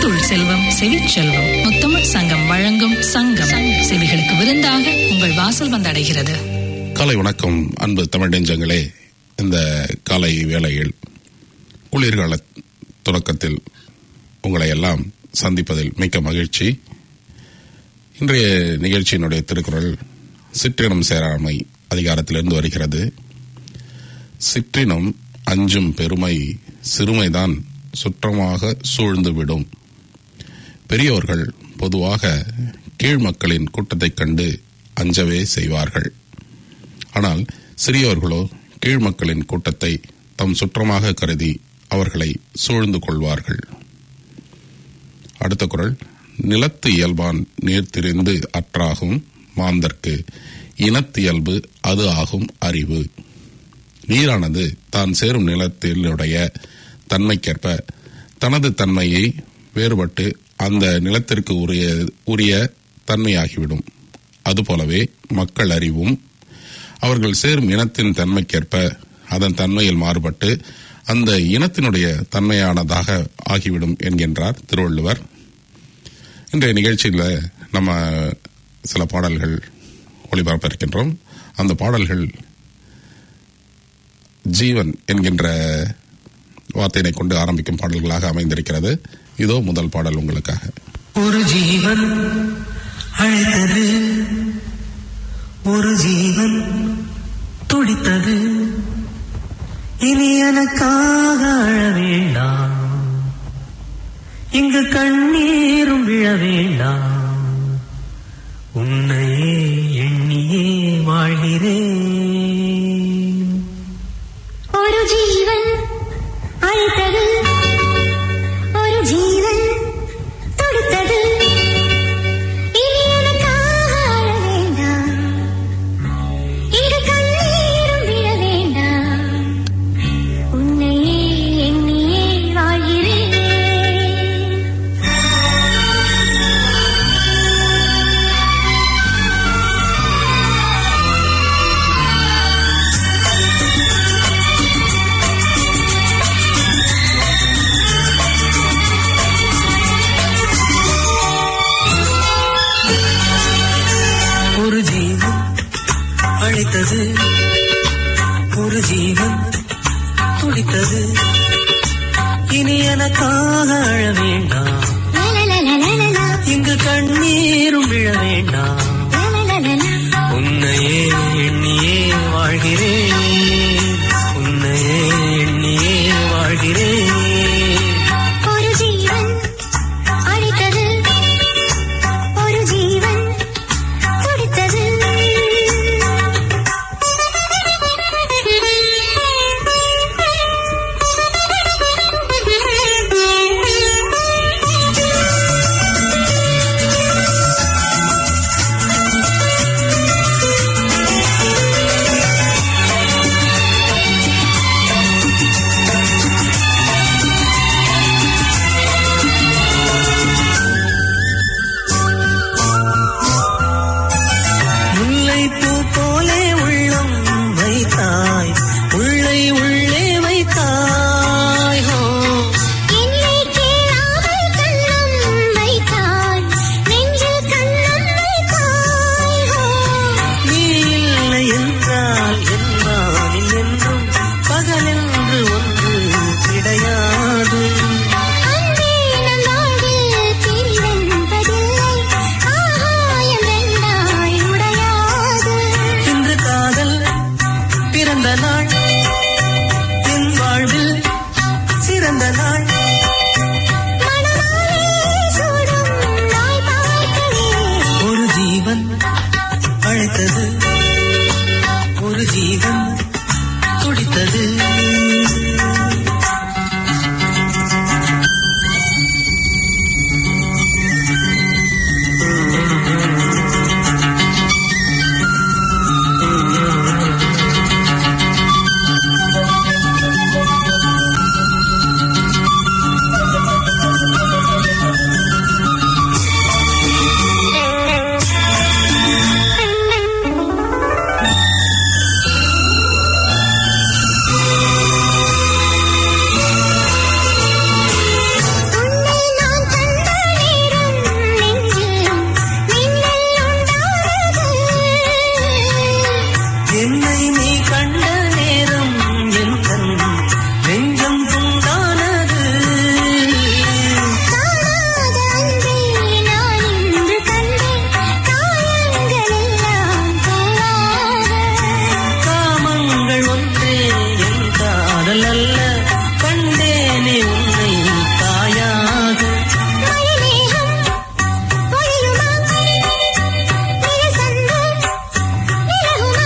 முத்துள் செல்வம் செவிச்செல்வம் முத்தமிழ் சங்கம் வழங்கும் சங்கம் செவிகளுக்கு விருந்தாக உங்கள் வாசல் வந்தடைகிறது காலை வணக்கம் அன்பு தமிழ் நெஞ்சங்களே இந்த காலை வேளையில் குளிர்கால தொடக்கத்தில் உங்களை எல்லாம் சந்திப்பதில் மிக்க மகிழ்ச்சி இன்றைய நிகழ்ச்சியினுடைய திருக்குறள் சிற்றினம் சேராமை அதிகாரத்திலிருந்து வருகிறது சிற்றினம் அஞ்சும் பெருமை சிறுமைதான் சுற்றமாக சூழ்ந்துவிடும் பெரியோர்கள் பொதுவாக கீழ் மக்களின் கூட்டத்தைக் கண்டு அஞ்சவே செய்வார்கள் ஆனால் சிறியோர்களோ கீழ் மக்களின் கூட்டத்தை தம் சுற்றமாக கருதி அவர்களை சூழ்ந்து கொள்வார்கள் அடுத்த குரல் நிலத்து இயல்பான் நீர்த்திரிந்து அற்றாகும் மாந்தர்க்கு இனத்தியல்பு அது ஆகும் அறிவு நீரானது தான் சேரும் நிலத்தினுடைய தன்மைக்கேற்ப தனது தன்மையை வேறுபட்டு அந்த நிலத்திற்கு உரிய உரிய தன்மையாகிவிடும் அதுபோலவே மக்கள் அறிவும் அவர்கள் சேரும் இனத்தின் தன்மைக்கேற்ப அதன் தன்மையில் மாறுபட்டு அந்த இனத்தினுடைய தன்மையானதாக ஆகிவிடும் என்கின்றார் திருவள்ளுவர் இன்றைய நிகழ்ச்சியில் நம்ம சில பாடல்கள் ஒளிபரப்ப இருக்கின்றோம் அந்த பாடல்கள் ஜீவன் என்கின்ற வார்த்தையினை கொண்டு ஆரம்பிக்கும் பாடல்களாக அமைந்திருக்கிறது இதோ முதல் பாடல் உங்களுக்காக ஒரு ஜீவன் அழைத்தது ஒரு ஜீவன் துடித்தது இனி எனக்காக அழ வேண்டாம் இங்கு கண்ணீரும் விழ வேண்டாம் உன்னையே எண்ணியே வாழ்கிறேன் ഒരു ജീവൻ അഴുത്തത് ഒരു ജീവൻ തൊടുത്തത് ഇനി എനക്കാக അഴ വേண்டாം இங்கு கண்ணீரும் விழ வேண்டாம் உன்னையே எண்ணியே வாழ்கிறேன் ஒரு ஜீவன் அழைத்தது ஒரு ஜீவன் துடித்தது இனி எனக்காக அழ வேண்டாம் லலலலலலலா, இங்கு கண்ணீரும் விழ வேண்டாம் லலலலலா. உன்னையே எண்ணியே வாழ்கிறேன் உன்னையே எண்ணியே வாழ்கிறேன் ഒരു ജീവൻ അഴിത്തത് ഒരു ജീവൻ തുടിത്തത് முல்லை பூ போலே உள்ளம் வைத்தாய் உள்ளை உள்ளே வைத்தாய் ஹோ என்னை கேளாமல் கண்ணம் வைத்தாய் நெஞ்சில் கண்ணம் வைத்தாய் ஹோ நீ இல்லை என்றால் என் வானில் என்றும் பகலென்று ஒன்று கிடையாது அன்பே நம் வாழ்வில் பிரிவென்பதில்லை ஆகாயம் வென்றாய் உடையாது இன்று காதல் பிறந்த நாள் என் வாழ்வில் சிறந்த நாள் மணமாலே சூடும் நாய் பார்க்கவே ஒரு ஜீவன் அழைத்தது ஒரு ஜீவன் துடித்தது ஒரு நீ கண்ட நேரம் என் கண் நெஞ்சம் துண்டானது காணாத அன்பை நான் இன்று கண்டேன் காயங்கள் எல்லாம் போவாத காமங்கள் ஒன்றே என் காதல் அல்ல கண்டேனே உன்னை தாயாக மழைமேகம் பொழியுமா நிலசந்து விலகுமா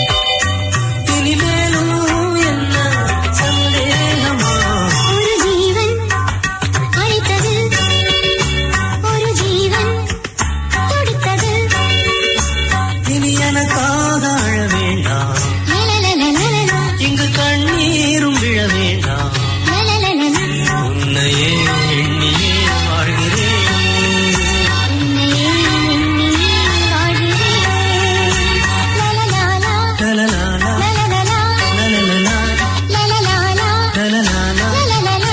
இனிமேலும் என்ன சந்தேகமா ஒரு ஜீவன் அழைத்தது ஒரு ஜீவன் துடித்தது இனி எனக்காக அழ வேண்டாம் லலலலலலலா, இங்கு கண்ணீரும் விழ வேண்டாம் லலலலலலா, உன்னையே எண்ணியே வாழ்கிறேன் உன்னையே எண்ணியே வாழ்கிறேன். லலலாலா, லலலாலா, லலலலா, லலலலா, லலலாலா, லலலாலா, லலலலா.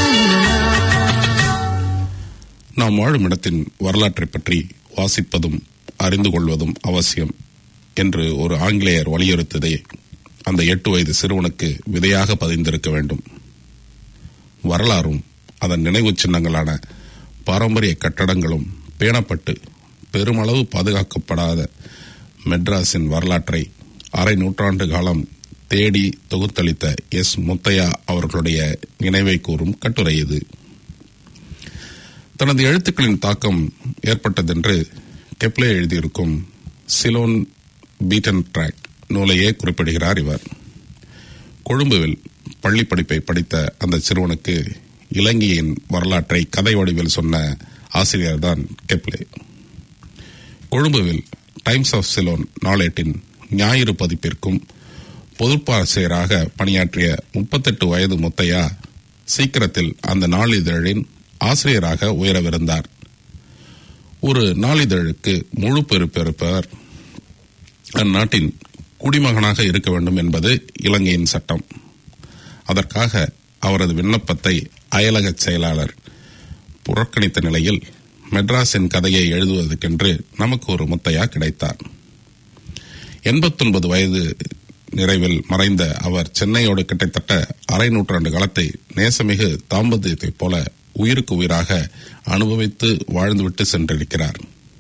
நாம் வாழும் இடத்தின் வரலாற்றை பற்றி வாசிப்பதும் அறிந்து கொள்வதும் அவசியம் என்று ஒரு ஆங்கிலேயர் வலியுறுத்ததே அந்த எட்டு வயது சிறுவனுக்கு விதையாக பதிந்திருக்க வேண்டும் வரலாறும் அதன் நினைவுச் சின்னங்களான பாரம்பரிய கட்டடங்களும் பேணப்பட்டு பெருமளவு பாதுகாக்கப்படாத மெட்ராஸின் வரலாற்றை அரை நூற்றாண்டு காலம் தேடி தொகுத்தளித்த எஸ் முத்தையா அவர்களுடைய நினைவை கூறும் கட்டுரை இது தனது எழுத்துக்களின் தாக்கம் ஏற்பட்டதென்று கெப்லே எழுதியிருக்கும் சிலோன் பீட்டன் ட்ராக் நூலையே குறிப்பிடுகிறார் இவர் கொழும்புவில் பள்ளி படிப்பை படித்த அந்த சிறுவனுக்கு இலங்கையின் வரலாற்றை கதை வடிவில் சொன்ன ஆசிரியர்தான் கெப்லே கொழும்புவில் டைம்ஸ் ஆஃப் சிலோன் நாளேட்டின் ஞாயிறு பதிப்பிற்கும் பொதுப்பாசிரியராக பணியாற்றிய முப்பத்தெட்டு வயது முத்தையா சீக்கிரத்தில் அந்த நாளிதழின் ஆசிரியராக உயரவிருந்தார் ஒரு நாளிதழுக்கு முழு பொறுப்பேற்பவர் அந்நாட்டின் குடிமகனாக இருக்க வேண்டும் என்பது இலங்கையின் சட்டம் அதற்காக அவரது விண்ணப்பத்தை அயலக செயலாளர் புறக்கணித்த நிலையில் மெட்ராஸின் கதையை எழுதுவதற்கென்று நமக்கு ஒரு முத்தையா கிடைத்தார் எண்பத்தொன்பது வயது நிறைவில் மறைந்த அவர் சென்னையோடு கிட்டத்தட்ட அரை நூற்றாண்டு காலத்தை நேசமிகு தாம்பத்தியத்தைப் போல உயிருக்கு உயிராக அனுபவித்து வாழ்ந்துவிட்டு சென்றிருக்கிறார்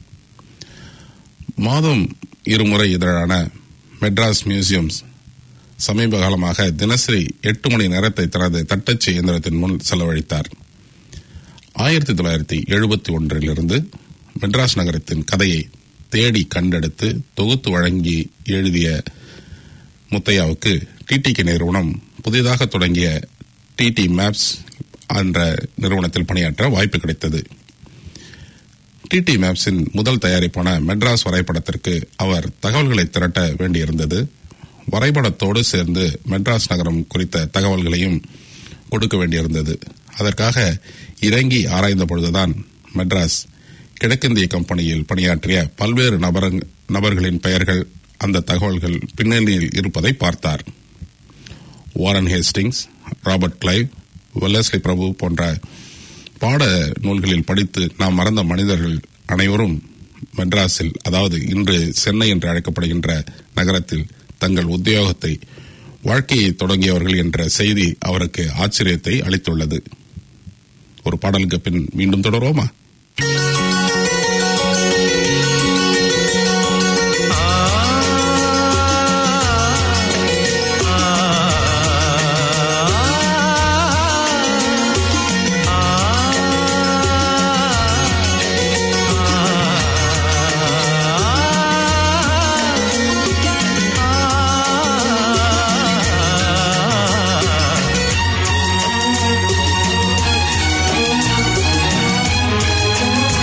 மாதம் இருமுறை இதழான மெட்ராஸ் மியூசியம்ஸ் சமீப காலமாக தினசரி எட்டு மணி நேரத்தை தனது தட்டச்சு இயந்திரத்தின் முன் செலவழித்தார் ஆயிரத்தி தொள்ளாயிரத்தி எழுபத்தி ஒன்றிலிருந்து மெட்ராஸ் நகரத்தின் கதையை தேடி கண்டெடுத்து தொகுத்து வழங்கி எழுதிய முத்தையாவுக்கு டிடிகே நிறுவனம் புதிதாக தொடங்கிய டிடி மேப்ஸ் என்ற நிறுவனத்தில் பணியாற்ற வாய்ப்பு கிடைத்தது டிடி மேப்ஸின் முதல் தயாரிப்பான மெட்ராஸ் வரைபடத்திற்கு அவர் தகவல்களை திரட்ட வேண்டியிருந்தது வரைபடத்தோடு சேர்ந்து மெட்ராஸ் நகரம் குறித்த தகவல்களையும் கொடுக்க வேண்டியிருந்தது அதற்காக இறங்கி ஆராய்ந்த பொழுதுதான் மெட்ராஸ் கிழக்கிந்திய கம்பெனியில் பணியாற்றிய பல்வேறு நபரங்- நபர்களின் பெயர்கள் அந்த தகவல்கள் பின்னணியில் இருப்பதை பார்த்தார் Warren Hastings Robert Clive Wellesley பிரபு போன்ற பாட நூல்களில் படித்து நாம் மறந்த மனிதர்கள் அனைவரும் மெட்ராஸில் அதாவது இன்று சென்னை என்று அழைக்கப்படுகின்ற நகரத்தில் தங்கள் உத்தியோகத்தை வாழ்க்கையை தொடங்கியவர்கள் என்ற செய்தி அவருக்கு ஆச்சரியத்தை அளித்துள்ளது ஒரு பாடலுக்கு பின் மீண்டும் தொடருவோமா ஆ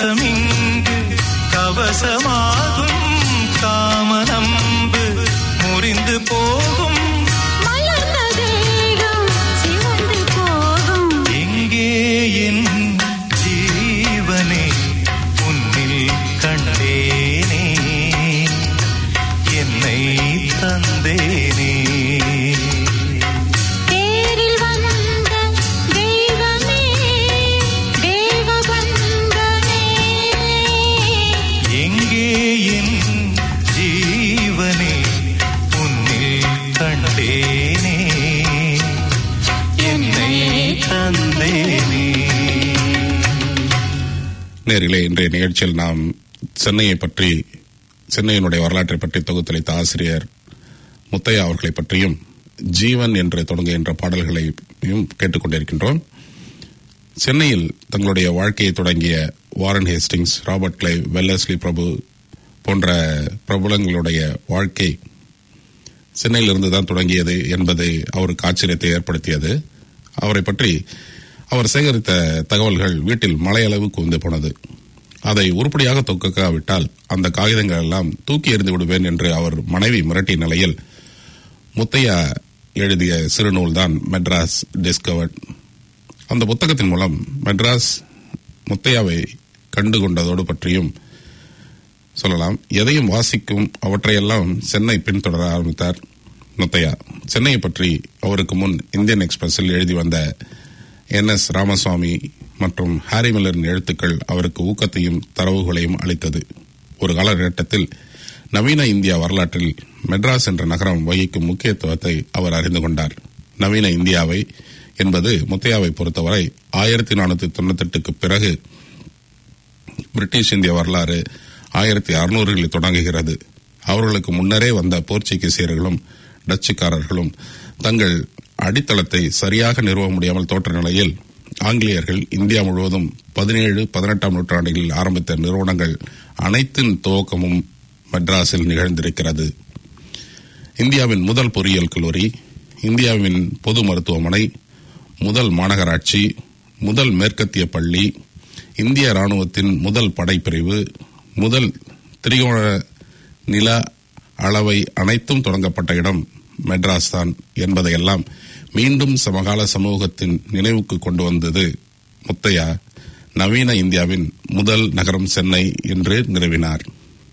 பாசமிங்கு கவசமாகும் காமனம்பு முறிந்து போகும் மலர்ந்த தேகம் சிவந்து போகும் எங்கே என் ஜீவனே உன்னில் கண்டேனே என்னை தந்தேனே தேரில் வந்த தெய்வமே தேவபந்தனே எங்கே என் ஜீவனே உன்னில் கண்டேனே என்னை தந்தேனே நேரிலே இன்றைய நிகழ்ச்சியில் நாம் சென்னையை பற்றி சென்னையினுடைய வரலாற்றை பற்றி தொகுத்தளித்த ஆசிரியர் முத்தையா அவர்களை பற்றியும் ஜீவன் என்று தொடங்குகின்ற பாடல்களையும் கேட்டுக்கொண்டிருக்கின்றோம் சென்னையில் தங்களுடைய வாழ்க்கையை தொடங்கிய Warren Hastings Robert Clive Wellesley பிரபு போன்ற பிரபலங்களுடைய வாழ்க்கை சென்னையிலிருந்து தான் தொடங்கியது என்பது அவருக்கு ஆச்சரியத்தை ஏற்படுத்தியது அவரை பற்றி அவர் சேகரித்த தகவல்கள் வீட்டில் மலையளவு குவிந்து போனது அதை உருப்படியாக தொகுக்காவிட்டால் அந்த காகிதங்கள் எல்லாம் தூக்கி எறிந்து விடுவேன் என்று அவர் மனைவி மிரட்டிய நிலையில் முத்தையா எழுதிய சிறுநூல் தான் மெட்ராஸ் டிஸ்கவர்ட் அந்த புத்தகத்தின் மூலம் மெட்ராஸ் முத்தையாவை கண்டு கொண்டதோடு பற்றியும் சொல்லலாம் எதையும் வாசிக்கும் அவற்றையெல்லாம் சென்னை பின்தொடர ஆரம்பித்தார் முத்தையா சென்னையை பற்றி அவருக்கு முன் இந்தியன் எக்ஸ்பிரஸில் எழுதி வந்த என் எஸ் ராமசுவாமி மற்றும் ஹாரி மில்லரின் எழுத்துக்கள் அவருக்கு ஊக்கத்தையும் தரவுகளையும் அளித்தது ஒரு காலகட்டத்தில் நவீன இந்தியா வரலாற்றில் மெட்ராஸ் என்ற நகரம் வகிக்கும் முக்கியத்துவத்தை அவர் அறிந்து கொண்டார் நவீன இந்தியாவை என்பது முத்தையாவை பொறுத்தவரை ஆயிரத்தி நானூத்தி தொண்ணூத்தி எட்டுக்கு பிறகு பிரிட்டிஷ் இந்திய வரலாறு ஆயிரத்தி அறுநூறுகளில் தொடங்குகிறது அவர்களுக்கு முன்னரே வந்த போர்ச்சுகீசியர்களும் டச்சுக்காரர்களும் தங்கள் அடித்தளத்தை சரியாக நிறுவ முடியாமல் தோற்ற நிலையில் ஆங்கிலேயர்கள் இந்தியா முழுவதும் பதினேழு பதினெட்டாம் நூற்றாண்டுகளில் ஆரம்பித்த நிறுவனங்கள் அனைத்தின் துவக்கமும் மெட்ராஸில் நிகழ்ந்திருக்கிறது இந்தியாவின் முதல் பொறியியல் கல்லூரி இந்தியாவின் பொது மருத்துவமனை முதல் மாநகராட்சி முதல் மேற்கத்திய பள்ளி இந்திய ராணுவத்தின் முதல் படைப்பிரிவு முதல் திரிகோண நில அளவை அனைத்தும் தொடங்கப்பட்ட இடம் மெட்ராஸ் தான் என்பதையெல்லாம் மீண்டும் சமகால சமூகத்தின் நினைவுக்கு கொண்டு வந்தது முத்தையா நவீன இந்தியாவின் முதல் நகரம் சென்னை என்று நிறுவினார்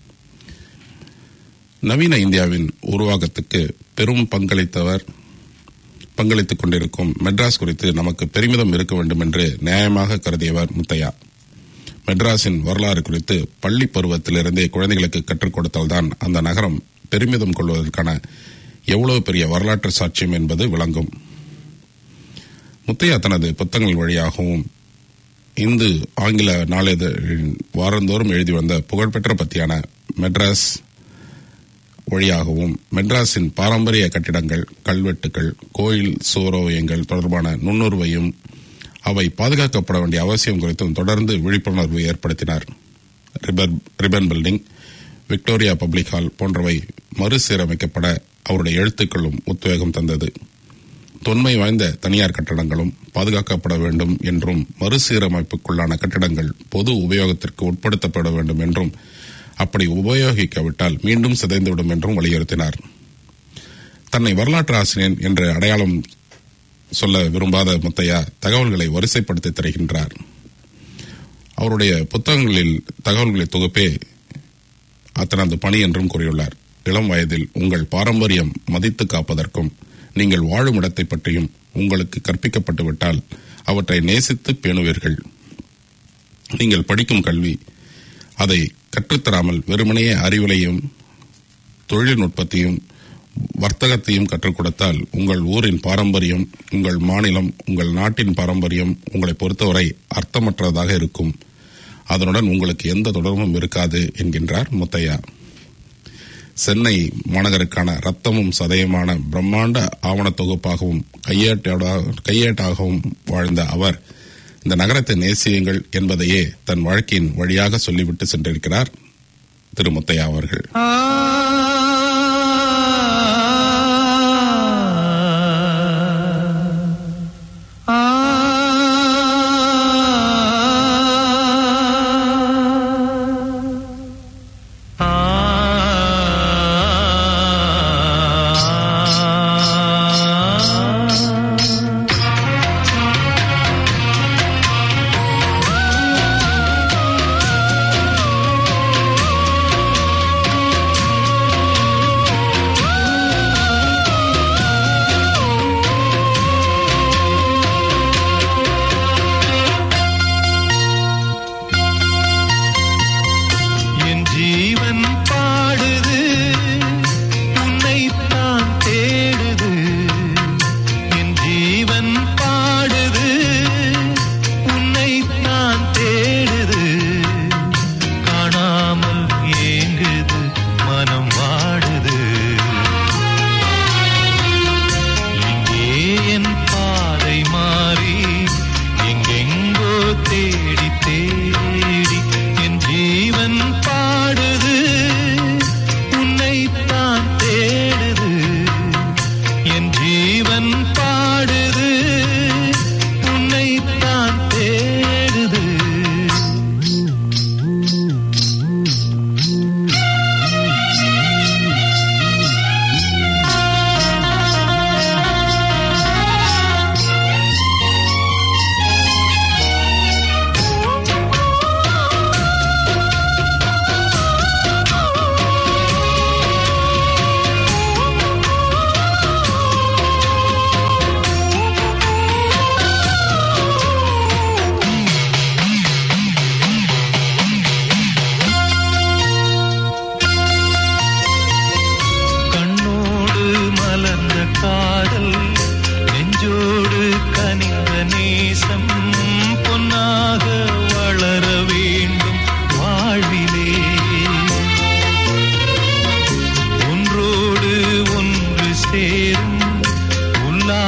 நவீன இந்தியாவின் உருவாக்கத்துக்கு பெரும் பங்களித்தவர் பங்களித்துக் கொண்டிருக்கும் மெட்ராஸ் குறித்து நமக்கு பெருமிதம் இருக்க வேண்டும் என்று நியாயமாக கருதியவர் முத்தையா மெட்ராஸின் வரலாறு குறித்து பள்ளி பருவத்திலிருந்தே குழந்தைகளுக்கு கற்றுக் கொடுத்தால்தான் அந்த நகரம் பெருமிதம் கொள்வதற்கான எவ்வளவு பெரிய வரலாற்று சாட்சியம் என்பது விளங்கும் முத்தையா தனது புத்தகங்கள் வழியாகவும் இந்து ஆங்கில நாளிதழின் வாரந்தோறும் எழுதி வந்த புகழ்பெற்ற பத்தியான மெட்ராஸ் வழியாகவும் மெட்ராஸின் பாரம்பரிய கட்டிடங்கள் கல்வெட்டுகள் கோயில் சூரோவியங்கள் தொடர்பான நுண்ணுறுவையும் அவை பாதுகாக்கப்பட வேண்டிய அவசியம் குறித்தும் தொடர்ந்து விழிப்புணர்வு ஏற்படுத்தினார் Ripon Ripon building Victoria public hall போன்றவை மறுசீரமைக்கப்பட அவருடைய எழுத்துக்களும் உத்வேகம் தந்தது தொன்மை வாய்ந்த தனியார் கட்டடங்களும் பாதுகாக்கப்பட வேண்டும் என்றும் மறுசீரமைப்புக்குள்ளான கட்டடங்கள் பொது உபயோகத்திற்கு உட்படுத்தப்பட வேண்டும் என்றும் அப்படி உபயோகிக்காவிட்டால் மீண்டும் சிதைந்துவிடும் என்றும் வலியுறுத்தினார் தன்னை வரலாற்று ஆசிரியன் என்று அடையாளம் சொல்ல விரும்பாத முத்தையா தகவல்களை வரிசைப்படுத்தி தருகின்றார் அவருடைய புத்தகங்களில் தகவல்களை தொகுப்பே அத்தனது பணி என்றும் கூறியுள்ளார் இளம் வயதில் உங்கள் பாரம்பரியம் மதித்து காப்பதற்கும் நீங்கள் வாழும் இடத்தை பற்றியும் உங்களுக்கு கற்பிக்கப்பட்டு விட்டால் அவற்றை நேசித்து பேணுவீர்கள் நீங்கள் படிக்கும் கல்வி அதை கற்றுத்தராமல் வெறுமனையே அறிவிலையும் தொழில்நுட்பத்தையும் வர்த்தகத்தையும் கற்றுக் கொடுத்தால் உங்கள் ஊரின் பாரம்பரியம் உங்கள் மாநிலம் உங்கள் நாட்டின் பாரம்பரியம் உங்களை பொறுத்தவரை அர்த்தமற்றதாக இருக்கும் அதனுடன் உங்களுக்கு எந்த தொடர்பும் இருக்காது என்கின்றார் முத்தையா சென்னை மாநகருக்கான ரத்தமும் சதயமான பிரம்மாண்ட ஆவண தொகுப்பாகவும் கையேட்டோட- கையேட்டாகவும் வாழ்ந்த அவர் இந்த நகரத்தை நேசியுங்கள் என்பதையே தன் வாழ்க்கையின் வழியாக சொல்லிவிட்டு சென்றிருக்கிறார் திரு முத்தையா அவர்கள் ஆ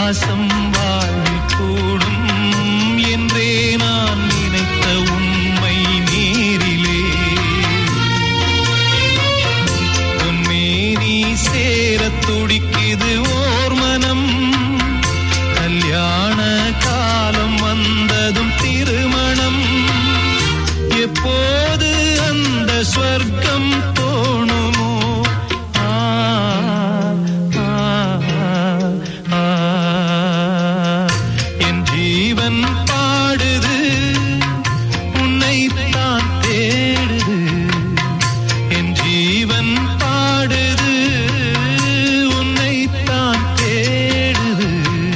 பாசம் வாழ்வில் கூடும் என்றே நான் நினைத்த உண்மை நேரிலே பொன்மேனி சேரத் துடிக்குது ஓர் மனம் கல்யாண காலம் வந்ததும் திருமணம் எப்போது அந்த ஸ்வர்க்கம் தோணுமோ ஆ, ஆ, ஆ. என் ஜீவன் பாடுது உன்னைத்தான் தேடுது என் ஜீவன் பாடுது உன்னைத்தான் தேடுது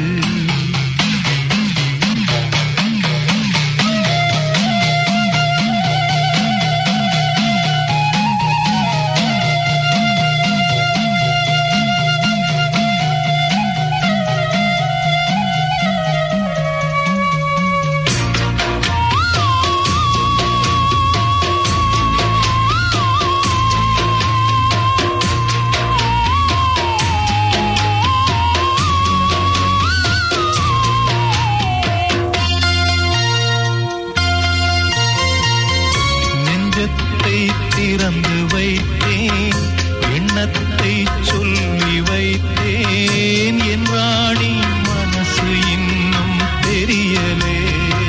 நெஞ்சத்தை திறந்து வைத்தேன் எண்ணத்தை சொல்லி வைத்தேன் என் ராணி மனசு இன்னும் தெரியலே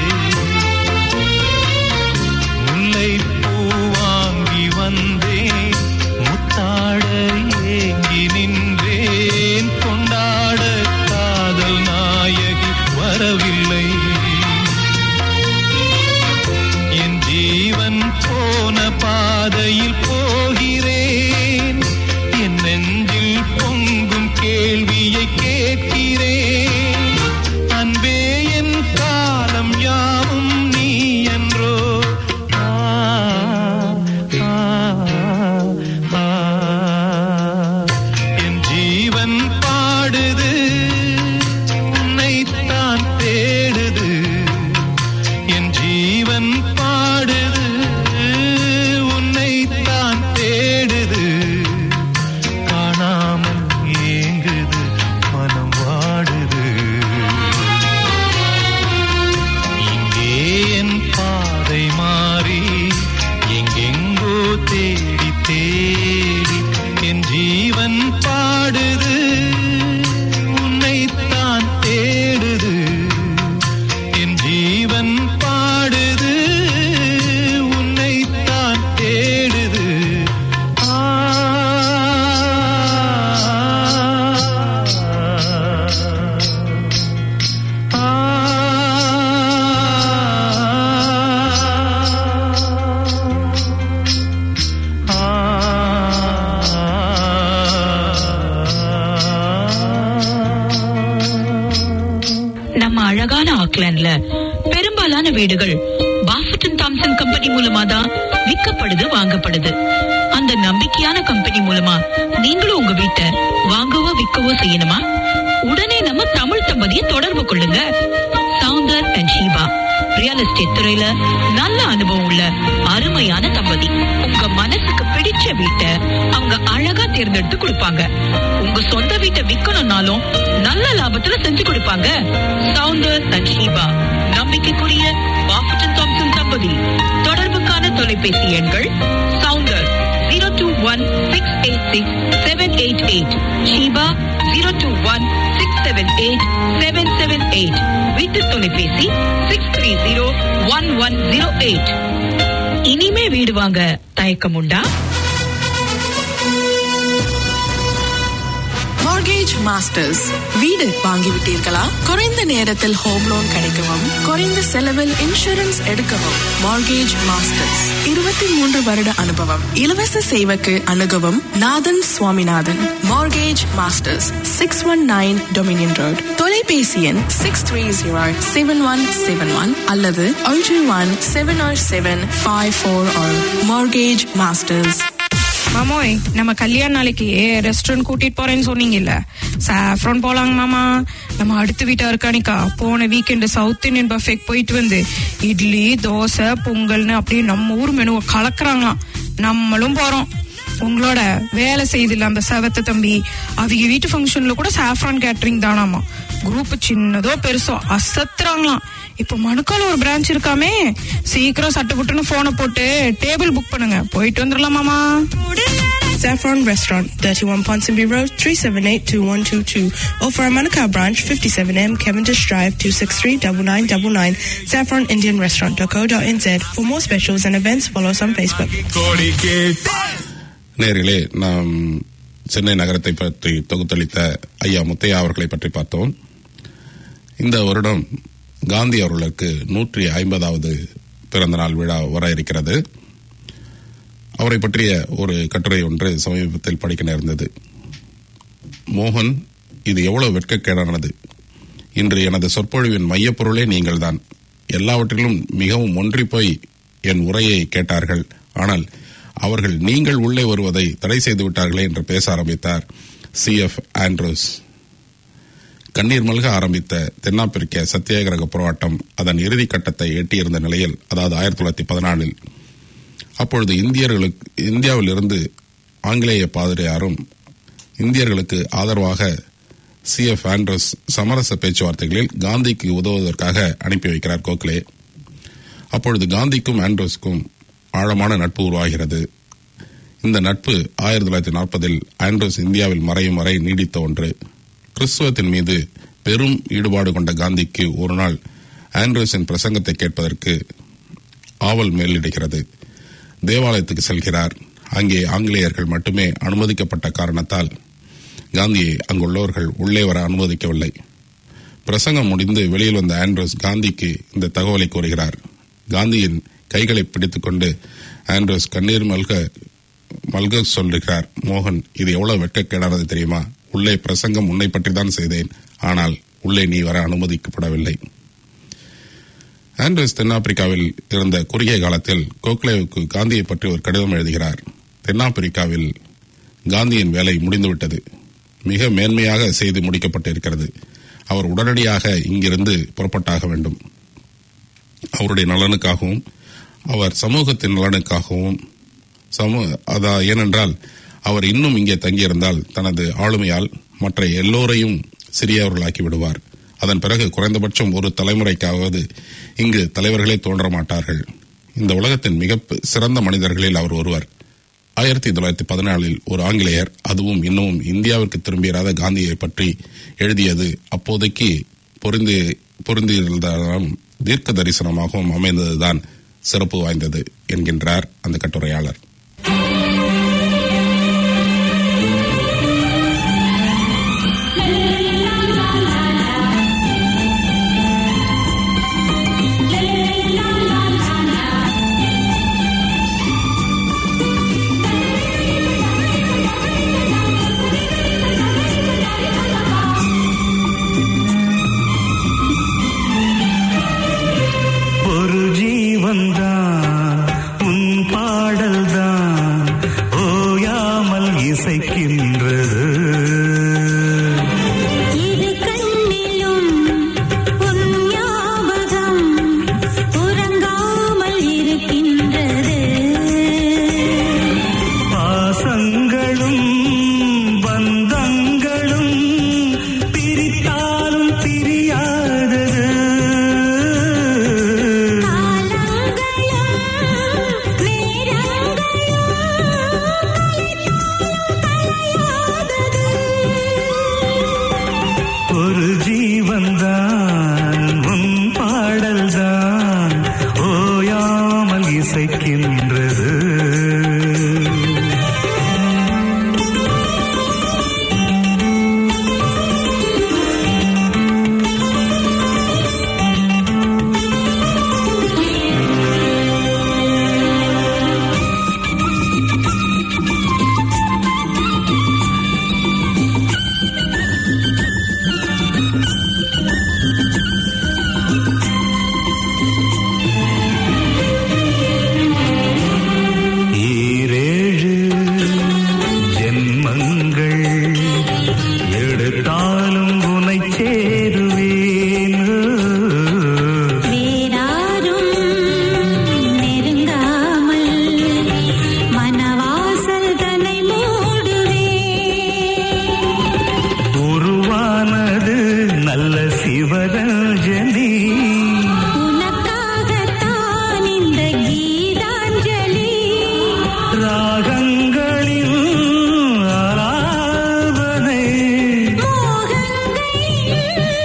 முல்லை பூ வாங்கி வந்தேன் முத்தாட ஏங்கி நின்றேன் கொண்டாட காதல் நாயகி வரவில்லை என் ஜீவன் போன பாதையில் போகிறேன் என் நெஞ்சில் பொங்கும் கேள்வியை கேட்கிறேன் அன்பே என் காலம் யாவும் நீ என்றோ ஆ, ஆ, ஆ. என் ஜீவன் பாடுது உன்னைத்தான் தேடுது என் ஜீவன் பாடுது உன்னைத்தான் தேடுது காணாமல் ஏங்குது மனம் வாடுது இங்கே என் பாதை மாறி எங்கெங்கோ தேடி தேடி என் ஜீவன் பாடுது உன்னைத்தான் தேடுது என் ஜீவன் பாடுது உன்னைத்தான் தேடுது ஆ நம்ம அழகான ஆக்லாண்ட்ல பெரும்பாலான வீடுகள் பாஃபட்டன் தாம்சன் கம்பெனி மூலமா தான் விற்கப்படுது வாங்கப்படுது அந்த நம்பிக்கையான கம்பெனி மூலமா நீங்களும் உங்க வீட்டை வாங்கவோ விற்கவோ செய்யணுமா உடனே நம்ம தமிழ் தம்பதியை தொடர்பு கொள்ளுங்க Soundar and Sheeba real estate துறையில நல்ல அனுபவம் உள்ள அருமையான தம்பதி உங்க மனசுக்கு பிடிச்ச வீட்டை அவங்க அழகா தேர்ந்தெடுத்து கொடுப்பாங்க உங்க சொந்த வீட்டை விக்கணும்னாலும் நல்ல லாபத்துல செஞ்சு கொடுப்பாங்க சவுந்தர் அண்ட் ஷீபா நம்பிக்கைக்குரிய பாஃபட்டன் தாம்சன் தம்பதி தொடர்புக்கான தொலைபேசி எண்கள் Soundar zero two one six eight six seven eight eight Sheeba zero two one six seven eight seven seven eight வீட்டு தொலைபேசி six three zero one one zero eight இனிமே வீடு வாங்க தயக்கம் உண்டா மார்கேஜ் மாஸ்டர்ஸ் வீடு வாங்கிவிட்டீர்களா குறைந்த நேரத்தில் ஹோம் லோன் கிடைக்கவும் குறைந்த செலவில் இன்சூரன்ஸ் எடுக்கவும் மார்கேஜ் மாஸ்டர்ஸ் இருபத்தி மூன்று வருட அனுபவம் இலவச சேவைக்கு அணுகவும் Nathan Swaminathan Mortgage Masters six one nine Dominion road தொலைபேசி எண் six three zero seven one seven one அல்லது ஒன்று one seven or seven five four or Mortgage Masters மாமோய் நம்ம கல்யாண நாளைக்கு ரெஸ்டாரண்ட் கூட்டிட்டு போறேன்னு சொன்னீங்கல்ல சாஃப்ரான் போலாங்க மாமா நம்ம அடுத்த வீட்டா இருக்கானிக்கா போன வீக்கெண்டு சவுத் இந்தியன் பஃபேக் போயிட்டு வந்து இட்லி தோசை பொங்கல்னு அப்படியே நம்ம ஊர் மெனுவை கலக்குறாங்களாம் நம்மளும் போறோம் உங்களோட வேலை செய்தில்ல அந்த செவத்த தம்பி அவங்க வீட்டு ஃபங்க்ஷன்ல கூட சாஃப்ரான் கேட்டரிங் தானாமா குரூப் சின்னதோ பெருசோ அசத்துறாங்களாம் இப்ப மணுக்கால ஒரு பிரான்ச் இருக்காமே சீக்கிரம் சட்டு புட்டுன்னு போனை போட்டு டேபிள் புக் பண்ணுங்க போயிட்டு வந்துடலாம் மாமா Saffron Restaurant, 31 Ponsonby Road, 378-2122. Or for our Manukau branch, 57M Cavendish Drive, 263-9999. Saffron Indian Restaurant.co.nz. For more specials and events, follow us on Facebook. நேரிலே நாம் சென்னை நகரத்தை பற்றி தொகுத்தளித்த ஐயா முத்தையா அவர்களை பற்றி பார்த்தோம் இந்த வருடம் காந்தி அவர்களுக்கு நூற்றி ஐம்பதாவது பிறந்தநாள் விழா வர இருக்கிறது அவரை பற்றிய ஒரு கட்டுரை ஒன்று சமீபத்தில் படிக்க நேர்ந்தது மோகன் இது எவ்வளவு வெட்கக்கேடானது இன்று எனது சொற்பொழிவின் மையப்பொருளே நீங்கள்தான் எல்லாவற்றிலும் மிகவும் ஒன்றி போய் என் உரையை கேட்டார்கள் ஆனால் அவர்கள் நீங்கள் உள்ளே வருவதை தடை செய்து விட்டார்களே என்று பேச ஆரம்பித்தார் சி எஃப் ஆண்ட்ரூஸ் கண்ணீர் மல்க ஆரம்பித்த தென்னாப்பிரிக்க சத்தியாகிரக போராட்டம் அதன் இறுதி கட்டத்தை எட்டியிருந்த நிலையில் அதாவது ஆயிரத்தி தொள்ளாயிரத்தி பதினாலில் அப்பொழுது இந்தியர்களுக்கு இந்தியாவில் இருந்து ஆங்கிலேய பாதிரியாரும் இந்தியர்களுக்கு ஆதரவாக சி எஃப் ஆண்ட்ரஸ் சமரச பேச்சுவார்த்தைகளில் காந்திக்கு உதவுவதற்காக அனுப்பி வைக்கிறார் கோகலே அப்பொழுது காந்திக்கும் ஆண்ட்ரஸுக்கும் ஆழமான நட்பு உருவாகிறது இந்த நட்பு ஆயிரத்தி தொள்ளாயிரத்தி நாற்பதில் ஆண்ட்ரூஸ் இந்தியாவில் மறையும் வரை நீடித்த ஒன்று கிறிஸ்துவத்தின் மீது பெரும் ஈடுபாடு கொண்ட காந்திக்கு ஒரு நாள் ஆண்ட்ரூஸின் பிரசங்கத்தை கேட்பதற்கு ஆவல் மேலிடுகிறது தேவாலயத்துக்கு செல்கிறார் அங்கே ஆங்கிலேயர்கள் மட்டுமே அனுமதிக்கப்பட்ட காரணத்தால் காந்தியை அங்குள்ளவர்கள் உள்ளே வர அனுமதிக்கவில்லை பிரசங்கம் முடிந்து வெளியில் வந்த ஆண்ட்ரூஸ் காந்திக்கு இந்த தகவலை கூறுகிறார் காந்தியின் கைகளை பிடித்துக்கொண்டு ஆண்ட்ரூஸ் கண்ணீர் மல்க மல்க சொல்லுகிறார் மோகன் இது எவ்வளவு வெட்கக்கேடானது தெரியுமா உள்ளே பிரசங்கம் உன்னை பற்றி தான் செய்தேன் ஆனால் உள்ளே நீ வர அனுமதிக்கப்படவில்லை ஆண்ட்ரஸ் தென்னாப்பிரிக்காவில் இருந்த குறுகிய காலத்தில் கோக்லேவுக்கு காந்தியை பற்றி ஒரு கடிதம் எழுதுகிறார் தென்னாப்பிரிக்காவில் காந்தியின் வேலை முடிந்துவிட்டது மிக மேன்மையாக செய்து முடிக்கப்பட்டிருக்கிறது அவர் உடனடியாக இங்கிருந்து புறப்பட்டாக வேண்டும் அவருடைய நலனுக்காகவும் அவர் சமூகத்தின் நலனுக்காகவும் சமூ அதா ஏனென்றால் அவர் இன்னும் இங்கே தங்கியிருந்தால் தனது ஆளுமையால் மற்ற எல்லோரையும் சிறியவர்களாக்கி விடுவார் அதன் பிறகு குறைந்தபட்சம் ஒரு தலைமுறைக்காவது இங்கு தலைவர்களே தோன்ற மாட்டார்கள் இந்த உலகத்தின் மிக ப- சிறந்த மனிதர்களில் அவர் ஒருவர் ஆயிரத்தி தொள்ளாயிரத்தி பதினாலில் ஒரு ஆங்கிலேயர் அதுவும் இன்னமும் இந்தியாவிற்கு திரும்பியராத காந்தியை பற்றி எழுதியது அப்போதைக்கு பொருந்தி பொருந்தியிருந்தாலும் தீர்க்க தரிசனமாகவும் அமைந்ததுதான் சிறப்பு வாய்ந்தது என்கின்றார் அந்த கட்டுரையாளர் ஒரு ஜீவன்தான் உன் பாடல்தான் ஓயாமல் இசைக்கின்றது இரு கண்ணிலும் உன் ஞாபகம் உறங்காமல் இருக்கின்றது பாசங்களும் பந்தங்களும் பிரித்தாலும் பிரியாதது காலங்களும் நேரங்களும் கலையாதது ஒரு ஜீவன்தான் உன் பாடல்தான் ஓயாமல் இசைக்கின்றது சிவரஞ்சனி உனக்காகத்தான் இந்த கீதாஞ்சலி ராகங்களின் ஆராதனை மோகங்களின்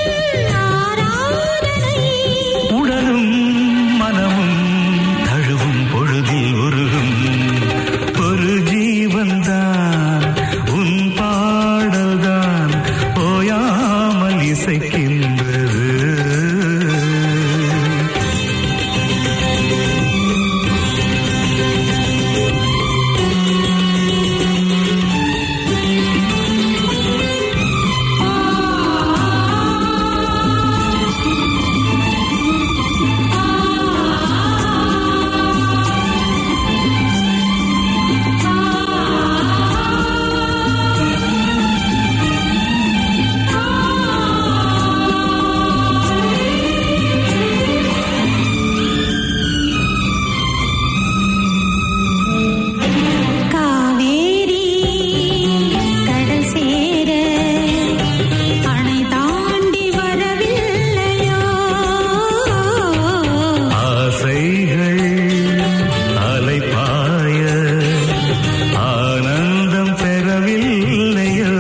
ஆராதனை உடலும் மனமும் தழுவும் பொழுதில் உருகும் ஒரு ஜீவன்தான் உன் பாடல்தான் ஓயாமல் இசைக்கின்றது காவேரி கடல் சேர அணை தாண்டி வரவில்லையோ ஆசைகள் அலைப்பாய ஆனந்தம் பெறவில்லையோ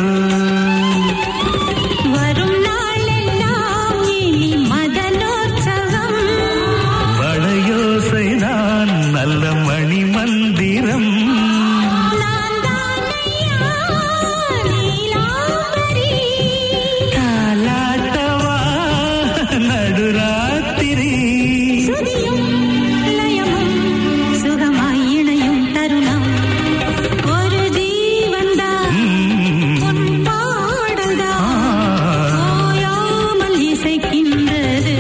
வரும் நாளெல்லாம் இனி மதனோற்சவம் வளையோசைதான் நல்ல மணி மந்திரம் நான் தானையா நீலாம்பரி தாலாட்டவா நடுராத்திரி சுதியும் லயமும் சுகமாய் இணையும் தருணம் ஒரு ஜீவன்தான் உன் பாடல்தான் ஓயாமல் இசைக்கின்றது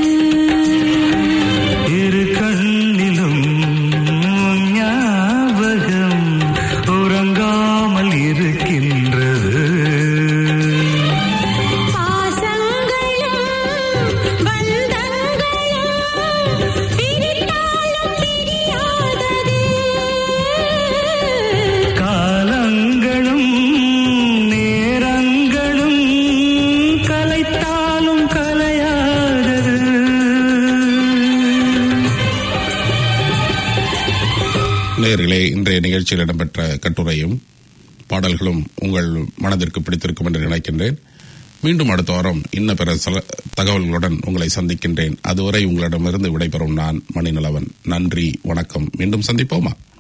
இரு கண்ணிலும் உன் ஞாபகம் உறங்காமல் இருக்கின்றது பாசங்களும் பந்தங்களும் பிரித்தாலும் பிரியாதது காலங்களும் நேரங்களும் கலைத்தாலும் கலையாதது நேர்களே இன்றைய நிகழ்ச்சியில் இடம்பெற்ற கட்டுரையும் பாடல்களும் உங்கள் மனதிற்கு பிடித்திருக்கும் என்று நினைக்கின்றேன் மீண்டும் அடுத்த வாரம் இன்ன பிற சில தகவல்களுடன் உங்களை சந்திக்கின்றேன் அதுவரை உங்களிடமிருந்து விடைபெறும் நான் மணிநலவன் நன்றி வணக்கம் மீண்டும் சந்திப்போமா